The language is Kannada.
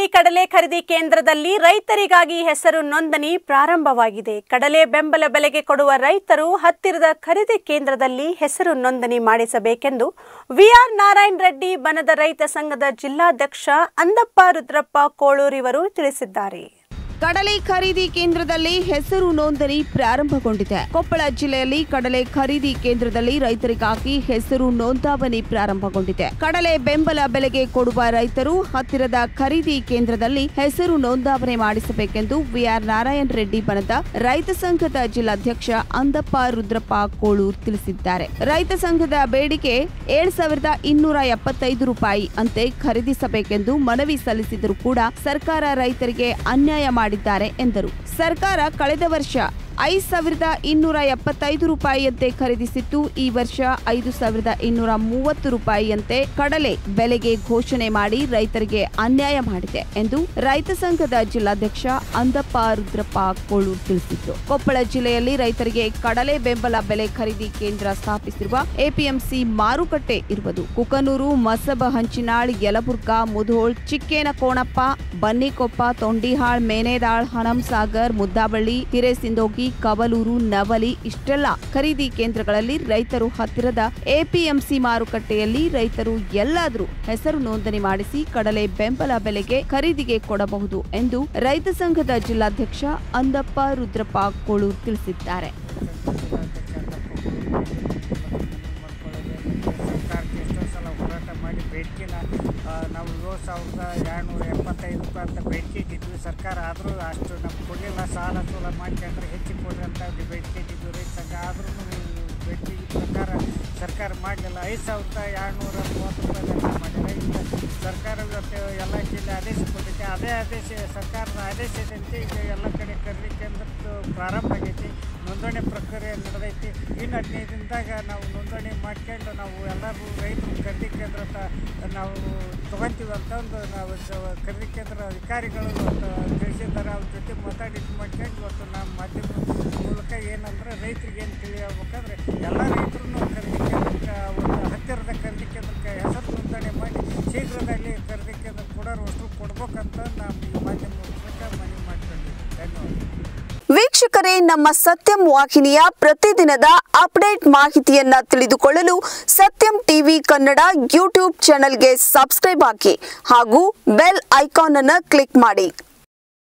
ಕಡಲೆ ಖರೀದಿ ಕೇಂದ್ರದಲ್ಲಿ ರೈತರಿಗಾಗಿ ಹೆಸರು ನೋಂದಣಿ ಪ್ರಾರಂಭವಾಗಿದೆ ಕಡಲೆ ಬೆಂಬಲ ಬೆಲೆಗೆ ಕೊಡುವ ರೈತರು ಹತ್ತಿರದ ಖರೀದಿ ಕೇಂದ್ರದಲ್ಲಿ ಹೆಸರು ನೋಂದಣಿ ಮಾಡಿಸಬೇಕೆಂದು ವಿಆರ್ ನಾರಾಯಣ ರೆಡ್ಡಿ ಬನದ ರೈತ ಸಂಘದ ಜಿಲ್ಲಾಧ್ಯಕ್ಷ ಅಂದಪ್ಪ ರುದ್ರಪ್ಪ ಕೋಳೂರಿವರು ತಿಳಿಸಿದ್ದಾರೆ ಕಡಲೆ ಖರೀದಿ ಕೇಂದ್ರದಲ್ಲಿ ಹೆಸರು ನೋಂದಣಿ ಪ್ರಾರಂಭಗೊಂಡಿದೆ ಕೊಪ್ಪಳ ಜಿಲ್ಲೆಯಲ್ಲಿ ಕಡಲೆ ಖರೀದಿ ಕೇಂದ್ರದಲ್ಲಿ ರೈತರಿಗಾಗಿ ಹೆಸರು ನೋಂದಾವಣಿ ಪ್ರಾರಂಭಗೊಂಡಿದೆ ಕಡಲೆ ಬೆಂಬಲ ಬೆಲೆಗೆ ಕೊಡುವ ರೈತರು ಹತ್ತಿರದ ಖರೀದಿ ಕೇಂದ್ರದಲ್ಲಿ ಹೆಸರು ನೋಂದಾವಣೆ ಮಾಡಿಸಬೇಕೆಂದು ವಿಆರ್ ನಾರಾಯಣ ರೆಡ್ಡಿ ಬಣದ ರೈತ ಸಂಘದ ಜಿಲ್ಲಾಧ್ಯಕ್ಷ ಅಂದಪ್ಪ ರುದ್ರಪ್ಪ ಕೋಳೂರ್ ತಿಳಿಸಿದ್ದಾರೆ ರೈತ ಸಂಘದ ಬೇಡಿಕೆ ಏಳು ಸಾವಿರದ ಇನ್ನೂರ ಎಪ್ಪತ್ತೈದು ರೂಪಾಯಿ ಅಂತೆ ಖರೀದಿಸಬೇಕೆಂದು ಮನವಿ ಸಲ್ಲಿಸಿದರೂ ಕೂಡ ಸರ್ಕಾರ ರೈತರಿಗೆ ಅನ್ಯಾಯ ಮಾಡಿದ್ದಾರೆ ಎಂದರು ಸರ್ಕಾರ ಕಳೆದ ವರ್ಷ ಐದು ಸಾವಿರದ ಇನ್ನೂರ ಎಪ್ಪತ್ತೈದು ರೂಪಾಯಿಯಂತೆ ಖರೀದಿಸಿತ್ತು ಈ ವರ್ಷ ಐದು ಸಾವಿರದ ಇನ್ನೂರ ಮೂವತ್ತು ರೂಪಾಯಿಯಂತೆ ಕಡಲೆ ಬೆಲೆಗೆ ಘೋಷಣೆ ಮಾಡಿ ರೈತರಿಗೆ ಅನ್ಯಾಯ ಮಾಡಿದೆ ಎಂದು ರೈತ ಸಂಘದ ಜಿಲ್ಲಾಧ್ಯಕ್ಷ ಅಂದಪ್ಪ ರುದ್ರಪ್ಪ ಕೋಳೂರ್ ತಿಳಿಸಿದ್ರು ಕೊಪ್ಪಳ ಜಿಲ್ಲೆಯಲ್ಲಿ ರೈತರಿಗೆ ಕಡಲೆ ಬೆಂಬಲ ಬೆಲೆ ಖರೀದಿ ಕೇಂದ್ರ ಸ್ಥಾಪಿಸಿರುವ ಎಪಿಎಂಸಿ ಮಾರುಕಟ್ಟೆ ಇರುವುದು ಕುಕನೂರು ಮಸಬ ಹಂಚಿನಾಳ್ ಯಲಬುರ್ಗಾ ಮುಧೋಳ್ ಚಿಕ್ಕೇನಕೋಣಪ್ಪ ಬನ್ನಿಕೊಪ್ಪ ತೊಂಡಿಹಾಳ್ ಮೇನೆದಾಳ್ ಹಣಂಸಾಗರ್ ಮುದ್ದಾಬಳ್ಳಿ ಹಿರೇಸಿಂದೋಗಿ ಕವಲೂರು ನವಲಿ ಇಷ್ಟೆಲ್ಲ ಖರೀದಿ ಕೇಂದ್ರಗಳಲ್ಲಿ ರೈತರು ಹತ್ತಿರದ ಎಪಿಎಂಸಿ ಮಾರುಕಟ್ಟೆಯಲ್ಲಿ ರೈತರು ಎಲ್ಲಾದರೂ ಹೆಸರು ನೋಂದಣಿ ಮಾಡಿಸಿ ಕಡಲೆ ಬೆಂಬಲ ಬೆಲೆಗೆ ಖರೀದಿಗೆ ಕೊಡಬಹುದು ಎಂದು ರೈತ ಸಂಘದ ಜಿಲ್ಲಾಧ್ಯಕ್ಷ ಅಂದಪ್ಪ ರುದ್ರಪ್ಪ ಕೋಳೂರ್ ತಿಳಿಸಿದ್ದಾರೆ ಸರ್ಕಾರಕ್ಕೆ ಎಷ್ಟೋ ಸಲ ಹೋರಾಟ ಮಾಡಿ ಬೇಡಿಕೆನ ಆ, ನಾವು ಏಳು ಸಾವಿರದ ಎರಡುನೂರ ಎಪ್ಪತ್ತೈದು ರೂಪಾಯಿ ಅಂತ ಬೇಡಿಕೆ ಇಟ್ಟಿದ್ವಿ ಸರ್ಕಾರ ಆದರೂ ಅಷ್ಟು ನಮ್ಗೆ ಕೊಡಲಿಲ್ಲ ಸಾಲ ಸೂಲ ಮಾಡ್ಕೊಂಡ್ರೆ ಹೆಚ್ಚಿಗೆ ಕೊಡ್ರಿ ಅಂತ ಬೇಡಿಕೆ ಇಟ್ಟಿದ್ವಿ ರೈತ ಸಂಘ ಆದ್ರೂ ಬೇಡಿಕೆ ಪ್ರಕಾರ ಸರ್ಕಾರ ಮಾಡಲಿಲ್ಲ ಐದು ಸಾವಿರದ ಎರಡುನೂರ ಮೂವತ್ತು ರೂಪಾಯಿ ಮಾಡಿಲ್ಲ ಈಗ ಸರ್ಕಾರ ಇವತ್ತು ಎಲ್ಲ ಜಿಲ್ಲೆ ಆದೇಶ ಕೊಟ್ಟಿದೆ ಅದೇ ಆದೇಶ ಸರ್ಕಾರದ ಆದೇಶದಂತೆ ಈಗ ಎಲ್ಲ ಕಡೆ ಖರೀದಿ ಕೇಂದ್ರದ್ದು ಪ್ರಾರಂಭ ಆಗೈತಿ ನೋಂದಣಿ ಪ್ರಕ್ರಿಯೆ ನಡೆದೈತಿ ಇನ್ನು ಹದಿನೈದು ದಿನದಾಗ ನಾವು ನೋಂದಣಿ ಮಾಡ್ಕೊಂಡು ನಾವು ಎಲ್ಲರೂ ರೈತರು ಖರೀದಿ ಕೇಂದ್ರ ತ- ನಾವು ತೊಗೊತೀವಿ ಅಂತಂದು ನಾವು ಜ- ಖರೀದಿ ಕೇಂದ್ರ ಅಧಿಕಾರಿಗಳು ಇವತ್ತು ತಿಳಿಸಿದ್ದಾರೆ ಅವ್ರ ಜೊತೆ ಮಾತಾಡಿ ಇದು ಮಾಡ್ಕೊಂಡು ಇವತ್ತು ನಮ್ಮ ಮಾಧ್ಯಮ ಮೂಲಕ ಏನಂದ್ರೆ ರೈತರಿಗೆ ಏನು ತಿಳಿಯಬೇಕಂದ್ರೆ ಎಲ್ಲ ರೈತರು ಖರೀದಿ ಕೇಂದ್ರಕ್ಕೆ ಒಂದು ಹತ್ತಿರದ ಖರೀದಿ ಕೇಂದ್ರಕ್ಕೆ ಹೆಸರು ನೋಂದಣಿ ಮಾಡಿ ಶೀಘ್ರದಲ್ಲಿ ಖರೀದಿ ಕೇಂದ್ರ ಕೊಡೋರು ಅಷ್ಟು ಕೊಡ್ಬೇಕಂತ ನಾವು ಈ ಮಾಧ್ಯಮ ಮೂಲಕ ಮನವಿ ಮಾಡ್ಕೊಂಡಿದ್ದೀವಿ ಧನ್ಯವಾದ ವೀಕ್ಷಕರೇ ನಮ್ಮ ಸತ್ಯಂ ವಾಹಿನಿಯ ಪ್ರತಿದಿನದ ಅಪ್ಡೇಟ್ ಮಾಹಿತಿಯನ್ನ ತಿಳಿದುಕೊಳ್ಳಲು ಸತ್ಯಂ ಟಿವಿ ಕನ್ನಡ ಯೂಟ್ಯೂಬ್ ಚಾನೆಲ್ಗೆ ಸಬ್ಸ್ಕ್ರೈಬ್ ಹಾಕಿ ಹಾಗೂ ಬೆಲ್ ಐಕಾನ್ ಅನ್ನು ಕ್ಲಿಕ್ ಮಾಡಿ